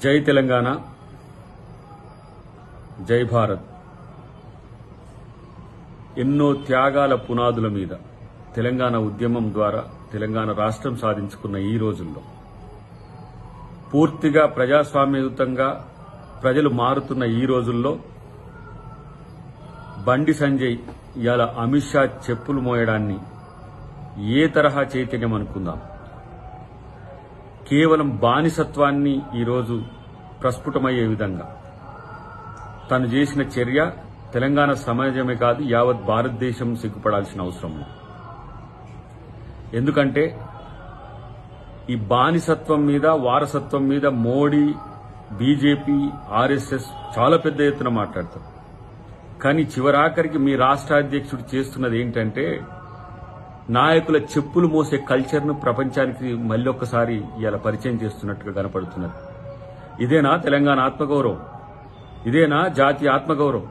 జై తెలంగాణ జై భారత్ ఎన్నో త్యాగాల పునాదుల మీద తెలంగాణ ఉద్యమం ద్వారా తెలంగాణ రాష్ట్రం సాధించుకున్న ఈ రోజుల్లో పూర్తిగా ప్రజాస్వామ్యయుతంగా ప్రజలు మారుతున్న ఈ రోజుల్లో బండి సంజయ్ ఇవాళ అమిత్ షా చెప్పులు మోయడాన్ని ఏ తరహా చైతన్యం అనుకుందాం కేవలం బానిసత్వాన్ని ఈరోజు ప్రస్ఫుటమయ్యే విధంగా తను చేసిన చర్య తెలంగాణ సమాజమే కాదు యావత్ భారతదేశం సిగ్గుపడాల్సిన అవసరం ఉంది ఎందుకంటే ఈ బానిసత్వం మీద వారసత్వం మీద మోడీ బీజేపీ ఆర్ఎస్ఎస్ చాలా పెద్ద ఎత్తున మాట్లాడతారు కానీ చివరాఖరికి మీ రాష్ట్ర అధ్యక్షుడు చేస్తున్నది ఏంటంటే నాయకుల చెప్పులు మోసే కల్చర్ను ప్రపంచానికి మళ్ళీ ఒక్కసారి ఇలా పరిచయం చేస్తున్నట్టుగా కనపడుతున్నది ఇదేనా తెలంగాణ ఆత్మగౌరవం ఇదేనా జాతీయ ఆత్మగౌరవం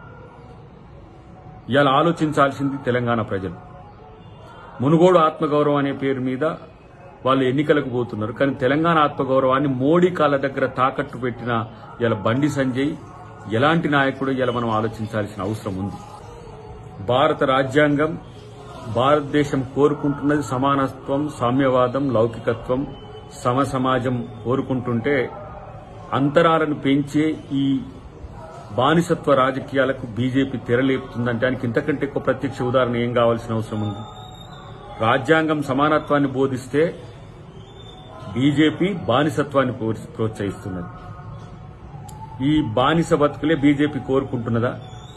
ఇలా ఆలోచించాల్సింది తెలంగాణ ప్రజలు మునుగోడు ఆత్మగౌరవం అనే పేరు మీద వాళ్ళు ఎన్నికలకు పోతున్నారు కానీ తెలంగాణ ఆత్మగౌరవాన్ని మోడీ కాళ్ళ దగ్గర తాకట్టు పెట్టిన ఇలా బండి సంజయ్ ఎలాంటి నాయకుడు ఇలా మనం ఆలోచించాల్సిన అవసరం ఉంది భారత రాజ్యాంగం భారతదేశం కోరుకుంటున్నది సమానత్వం సామ్యవాదం లౌకికత్వం సమసమాజం కోరుకుంటుంటే అంతరాలను పెంచే ఈ బానిసత్వ రాజకీయాలకు బీజేపీ తెరలేపుతుందంటే దానికి ఇంతకంటే ఎక్కువ ప్రత్యక్ష ఉదాహరణ ఏం కావాల్సిన అవసరం ఉంది రాజ్యాంగం సమానత్వాన్ని బోధిస్తే బీజేపీ బానిసత్వాన్ని ప్రోత్స- ప్రోత్సహిస్తున్నది ఈ బానిస బతుకులే బీజేపీ కోరుకుంటున్నదా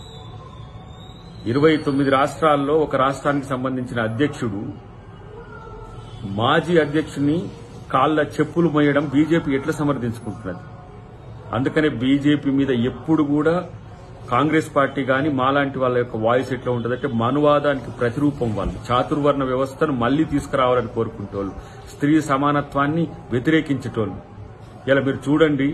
ఇరవై తొమ్మిది రాష్ట్రాల్లో ఒక రాష్ట్రానికి సంబంధించిన అధ్యక్షుడు మాజీ అధ్యక్షుని కాళ్ల చెప్పులు మోయడం బీజేపీ ఎట్లా సమర్థించుకుంటున్నది అందుకనే బీజేపీ మీద ఎప్పుడు కూడా కాంగ్రెస్ పార్టీ గాని మాలాంటి వాళ్ళ యొక్క వాయిస్ ఎట్లా ఉంటుందంటే మనువాదానికి ప్రతిరూపం వాళ్ళు చాతుర్వర్ణ వ్యవస్థను మళ్లీ తీసుకురావాలని కోరుకుంటోళ్ళు స్త్రీ సమానత్వాన్ని వ్యతిరేకించేటోళ్ళు ఇలా మీరు చూడండి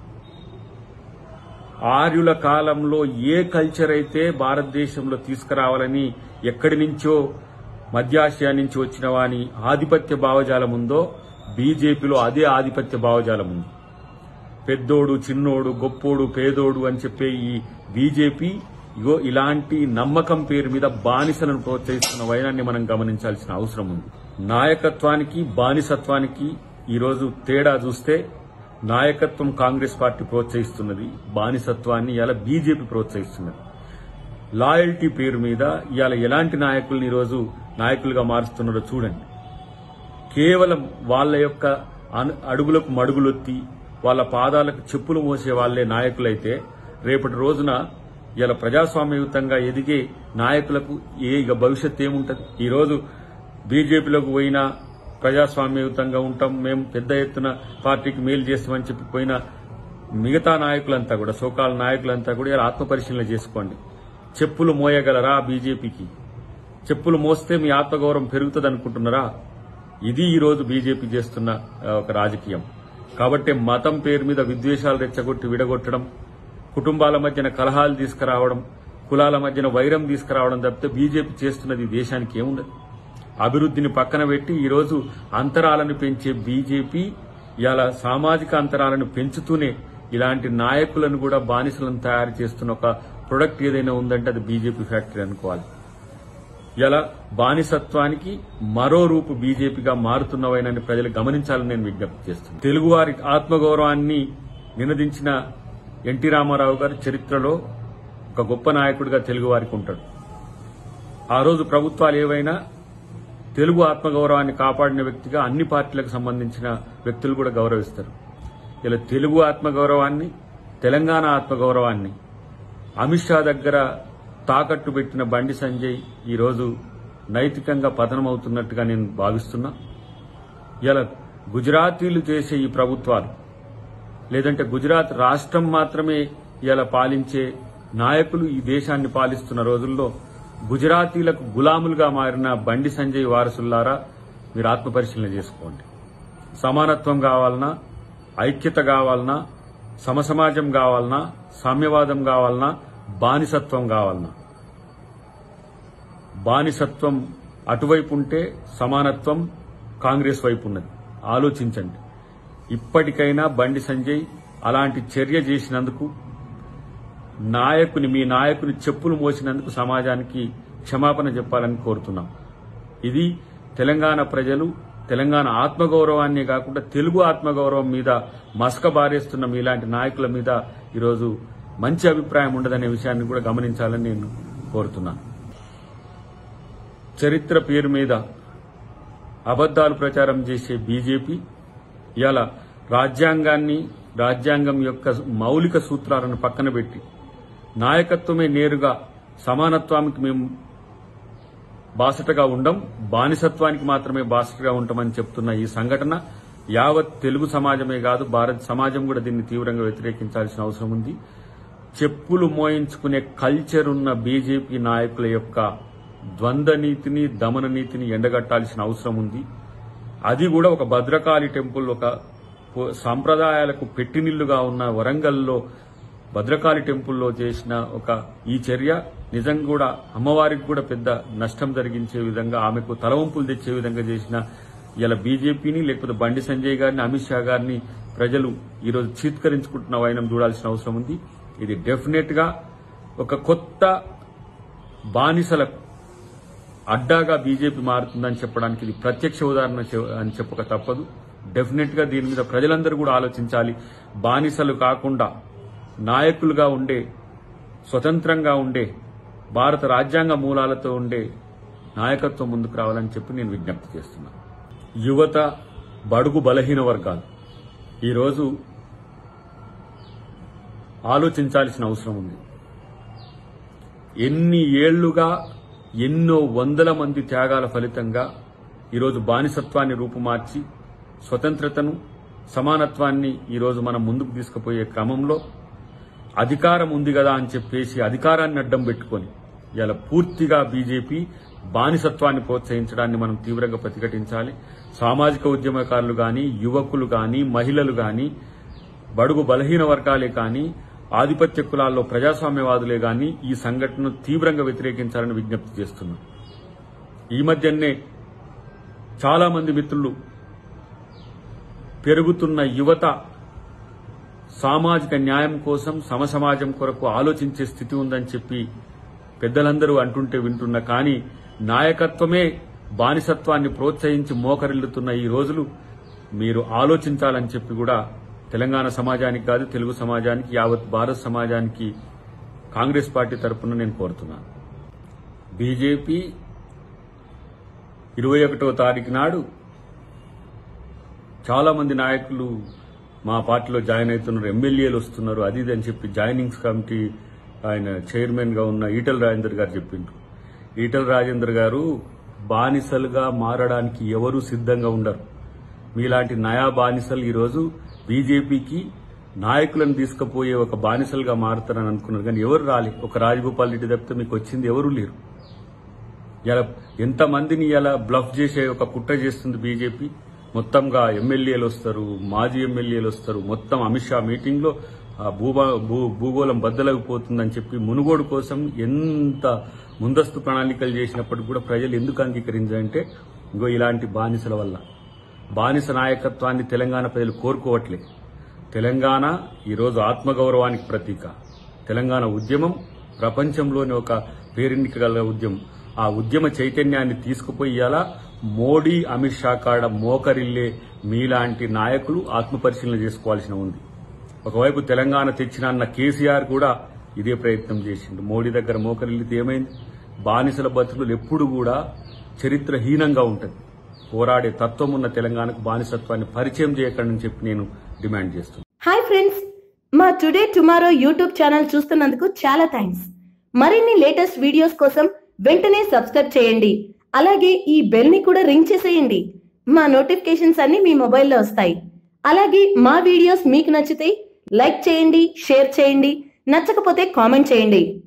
ఆర్యుల కాలంలో ఏ కల్చర్ అయితే భారతదేశంలో తీసుకురావాలని ఎక్కడి నుంచో మధ్యాసియా నుంచి వచ్చిన వాని ఆధిపత్య భావజాలం ఉందో బీజేపీలో అదే ఆధిపత్య భావజాలం ఉంది పెద్దోడు చిన్నోడు గొప్పోడు పేదోడు అని చెప్పే ఈ బీజేపీ ఇగో ఇలాంటి నమ్మకం పేరు మీద బానిసలను ప్రోత్సహిస్తున్న వైనాన్ని మనం గమనించాల్సిన అవసరం ఉంది నాయకత్వానికి బానిసత్వానికి ఈరోజు తేడా చూస్తే నాయకత్వం కాంగ్రెస్ పార్టీ ప్రోత్సహిస్తున్నది బానిసత్వాన్ని ఇలా బీజేపీ ప్రోత్సహిస్తున్నది లాయల్టీ పేరు మీద ఇవాళ ఎలాంటి నాయకుల్ని ఈరోజు నాయకులుగా మారుస్తున్నారో చూడండి కేవలం వాళ్ళ యొక్క అను- అడుగులకు మడుగులొత్తి వాళ్ళ పాదాలకు చెప్పులు మోసే వాళ్లే నాయకులైతే రేపటి రోజున ఇలా ప్రజాస్వామ్యయుతంగా ఎదిగే నాయకులకు ఏ ఇక భవిష్యత్ ఏముంటది ఈ రోజు బీజేపీలోకి పోయినా ప్రజాస్వామ్యయుతంగా ఉంటాం మేము పెద్ద ఎత్తున పార్టీకి మేలు చేస్తామని చెప్పి పోయిన మిగతా నాయకులంతా కూడా సోకాల నాయకులంతా కూడా ఇలా ఆత్మపరిశీలన చేసుకోండి చెప్పులు మోయగలరా బీజేపీకి చెప్పులు మోస్తే మీ ఆత్మగౌరవం పెరుగుతుంది అనుకుంటున్నారా ఇది ఈ రోజు బీజేపీ చేస్తున్న ఆ, ఒక రాజకీయం కాబట్టి మతం పేరు మీద విద్వేషాలు రెచ్చగొట్టి విడగొట్టడం కుటుంబాల మధ్యన కలహాలు తీసుకురావడం కులాల మధ్యన వైరం తీసుకురావడం తప్పితే బీజేపీ చేస్తున్నది ఈ దేశానికి ఏముండదు అభివృద్ధిని పక్కన పెట్టి ఈ రోజు అంతరాలను పెంచే బీజేపీ ఇలా సామాజిక అంతరాలను పెంచుతూనే ఇలాంటి నాయకులను కూడా బానిసలను తయారు చేస్తున్న ఒక ప్రొడక్ట్ ఏదైనా ఉందంటే అది బీజేపీ ఫ్యాక్టరీ అనుకోవాలి ఇలా బానిసత్వానికి మరో రూపు బీజేపీగా మారుతున్నవైనని ప్రజలు గమనించాలని నేను విజ్ఞప్తి చేస్తున్నాను తెలుగువారి ఆత్మగౌరవాన్ని నినదించిన ఎన్టీ రామారావు గారు చరిత్రలో ఒక గొప్ప నాయకుడిగా తెలుగువారికి ఉంటాడు ఆ రోజు ప్రభుత్వాలు ఏవైనా తెలుగు ఆత్మగౌరవాన్ని కాపాడిన వ్యక్తిగా అన్ని పార్టీలకు సంబంధించిన వ్యక్తులు కూడా గౌరవిస్తారు ఇలా తెలుగు ఆత్మగౌరవాన్ని తెలంగాణ ఆత్మగౌరవాన్ని అమిత్ షా దగ్గర తాకట్టు పెట్టిన బండి సంజయ్ ఈరోజు నైతికంగా పతనమవుతున్నట్టుగా నేను భావిస్తున్నా ఇలా గుజరాతీలు చేసే ఈ ప్రభుత్వాలు లేదంటే గుజరాత్ రాష్ట్రం మాత్రమే ఇలా పాలించే నాయకులు ఈ దేశాన్ని పాలిస్తున్న రోజుల్లో గుజరాతీలకు గులాములుగా మారిన బండి సంజయ్ వారసుల్లారా మీరు ఆత్మపరిశీలన చేసుకోండి సమానత్వం కావాలన్నా ఐక్యత కావాలన్నా సమసమాజం కావాలన్నా సామ్యవాదం కావాలన్నా బానిసత్వం కావాలన్నా బానిసత్వం అటువైపు ఉంటే సమానత్వం కాంగ్రెస్ వైపు ఉన్నది ఆలోచించండి ఇప్పటికైనా బండి సంజయ్ అలాంటి చర్య చేసినందుకు నాయకుని మీ నాయకుని చెప్పులు మోసినందుకు సమాజానికి క్షమాపణ చెప్పాలని కోరుతున్నాం ఇది తెలంగాణ ప్రజలు తెలంగాణ ఆత్మగౌరవాన్ని కాకుండా తెలుగు ఆత్మగౌరవం మీద మసక బారేస్తున్న మీలాంటి నాయకుల మీద ఈరోజు మంచి అభిప్రాయం ఉండదనే విషయాన్ని కూడా గమనించాలని నేను కోరుతున్నాను చరిత్ర పేరు మీద అబద్దాలు ప్రచారం చేసే బీజేపీ ఇవాళ రాజ్యాంగాన్ని రాజ్యాంగం యొక్క మౌలిక సూత్రాలను పక్కన పెట్టి నాయకత్వమే నేరుగా సమానత్వానికి మేము బాసటగా ఉండం బానిసత్వానికి మాత్రమే బాసటగా ఉంటామని చెప్తున్న ఈ సంఘటన యావత్ తెలుగు సమాజమే కాదు భారత సమాజం కూడా దీన్ని తీవ్రంగా వ్యతిరేకించాల్సిన అవసరం ఉంది చెప్పులు మోయించుకునే కల్చర్ ఉన్న బీజేపీ నాయకుల యొక్క ద్వంద్వ నీతిని దమన నీతిని ఎండగట్టాల్సిన అవసరం ఉంది అది కూడా ఒక భద్రకాళి టెంపుల్ ఒక పు- సాంప్రదాయాలకు పెట్టినిల్లుగా ఉన్న వరంగల్లో భద్రకాళి టెంపుల్లో చేసిన ఒక ఈ చర్య నిజం కూడా అమ్మవారికి కూడా పెద్ద నష్టం జరిగించే విధంగా ఆమెకు తలవంపులు తెచ్చే విధంగా చేసిన ఇలా బీజేపీని లేకపోతే బండి సంజయ్ గారిని అమిత్ షా గారిని ప్రజలు ఈరోజు చీత్కరించుకుంటున్న వైనం చూడాల్సిన అవసరం ఉంది ఇది డెఫినెట్ గా ఒక కొత్త బానిసలకు అడ్డాగా బీజేపీ మారుతుందని చెప్పడానికి ఇది ప్రత్యక్ష ఉదాహరణ చె- అని చెప్పక తప్పదు డెఫినెట్ గా దీని మీద ప్రజలందరూ కూడా ఆలోచించాలి బానిసలు కాకుండా నాయకులుగా ఉండే స్వతంత్రంగా ఉండే భారత రాజ్యాంగ మూలాలతో ఉండే నాయకత్వం ముందుకు రావాలని చెప్పి నేను విజ్ఞప్తి చేస్తున్నాను యువత బడుగు బలహీన వర్గాలు ఈరోజు ఆలోచించాల్సిన అవసరం ఉంది ఎన్ని ఏళ్లుగా ఎన్నో వందల మంది త్యాగాల ఫలితంగా ఈరోజు బానిసత్వాన్ని రూపుమార్చి స్వతంత్రతను సమానత్వాన్ని ఈరోజు మనం ముందుకు తీసుకుపోయే క్రమంలో అధికారం ఉంది కదా అని చెప్పేసి అధికారాన్ని అడ్డం పెట్టుకొని ఇలా పూర్తిగా బీజేపీ బానిసత్వాన్ని ప్రోత్సహించడాన్ని మనం తీవ్రంగా ప్రతిఘటించాలి సామాజిక ఉద్యమకారులు గాని యువకులు గాని మహిళలు గాని బడుగు బలహీన వర్గాలే కానీ ఆధిపత్య కులాల్లో ప్రజాస్వామ్యవాదులే గాని ఈ సంఘటనను తీవ్రంగా వ్యతిరేకించాలని విజ్ఞప్తి చేస్తున్నాం ఈ మధ్యనే చాలా మంది మిత్రులు పెరుగుతున్న యువత సామాజిక న్యాయం కోసం సమసమాజం కొరకు ఆలోచించే స్థితి ఉందని చెప్పి పెద్దలందరూ అంటుంటే వింటున్నా కానీ నాయకత్వమే బానిసత్వాన్ని ప్రోత్సహించి మోకరిల్లుతున్న ఈ రోజులు మీరు ఆలోచించాలని చెప్పి కూడా తెలంగాణ సమాజానికి కాదు తెలుగు సమాజానికి యావత్ భారత్ సమాజానికి కాంగ్రెస్ పార్టీ తరపున నేను కోరుతున్నాను బీజేపీ ఇరవై ఒకటో తారీఖు నాడు చాలా మంది నాయకులు మా పార్టీలో జాయిన్ అవుతున్నారు ఎమ్మెల్యేలు వస్తున్నారు అది ఇది అని చెప్పి జాయినింగ్స్ కమిటీ ఆయన చైర్మన్ గా ఉన్న ఈటల రాజేందర్ గారు చెప్పిండ్రు ఈటల రాజేందర్ గారు బానిసలుగా మారడానికి ఎవరూ సిద్ధంగా ఉండరు మీలాంటి నయా బానిసలు ఈరోజు బీజేపీకి నాయకులను తీసుకుపోయే ఒక బానిసలుగా మారుతారని అనుకున్నారు కానీ ఎవరు రాలే ఒక రాజగోపాల్ రెడ్డి తప్పితే మీకు వచ్చింది ఎవరూ లేరు ఇలా ఎంతమందిని ఇలా బ్లఫ్ చేసే ఒక కుట్ర చేస్తుంది బీజేపీ మొత్తంగా ఎమ్మెల్యేలు వస్తారు మాజీ ఎమ్మెల్యేలు వస్తారు మొత్తం అమిత్ షా మీటింగ్ లో ఆ భూభా భూ- భూగోళం బద్దలైపోతుందని చెప్పి మునుగోడు కోసం ఎంత ముందస్తు ప్రణాళికలు చేసినప్పటికీ కూడా ప్రజలు ఎందుకు అంగీకరించారంటే ఇంకో ఇలాంటి బానిసల వల్ల బానిస నాయకత్వాన్ని తెలంగాణ ప్రజలు కోరుకోవట్లే తెలంగాణ ఈరోజు ఆత్మగౌరవానికి ప్రతీక తెలంగాణ ఉద్యమం ప్రపంచంలోని ఒక పేరెన్నికగల ఉద్యమం ఆ ఉద్యమ చైతన్యాన్ని తీసుకుపోయి ఇవాళ మోడీ అమిత్ షా కాడ మోకరిల్లే మీలాంటి నాయకులు ఆత్మపరిశీలన చేసుకోవాల్సిన ఉంది ఒకవైపు తెలంగాణ తెచ్చిన అన్న కేసీఆర్ కూడా ఇదే ప్రయత్నం చేసిండు మోడీ దగ్గర మోకరిల్లితే ఏమైంది బానిసల బతుకులు ఎప్పుడు కూడా చరిత్రహీనంగా ఉంటుంది పోరాడే తత్వం ఉన్న తెలంగాణకు బానిసత్వాన్ని పరిచయం చేయకండి చెప్పి నేను డిమాండ్ చేస్తున్నాను హాయ్ ఫ్రెండ్స్ మా టుడే టుమారో యూట్యూబ్ ఛానల్ చూస్తున్నందుకు చాలా థ్యాంక్స్ మరిన్ని లేటెస్ట్ వీడియోస్ కోసం వెంటనే సబ్స్క్రైబ్ చేయండి అలాగే ఈ బెల్ ని కూడా రింగ్ చేసేయండి మా నోటిఫికేషన్స్ అన్ని మీ మొబైల్లో వస్తాయి అలాగే మా వీడియోస్ మీకు నచ్చితే లైక్ చేయండి షేర్ చేయండి నచ్చకపోతే కామెంట్ చేయండి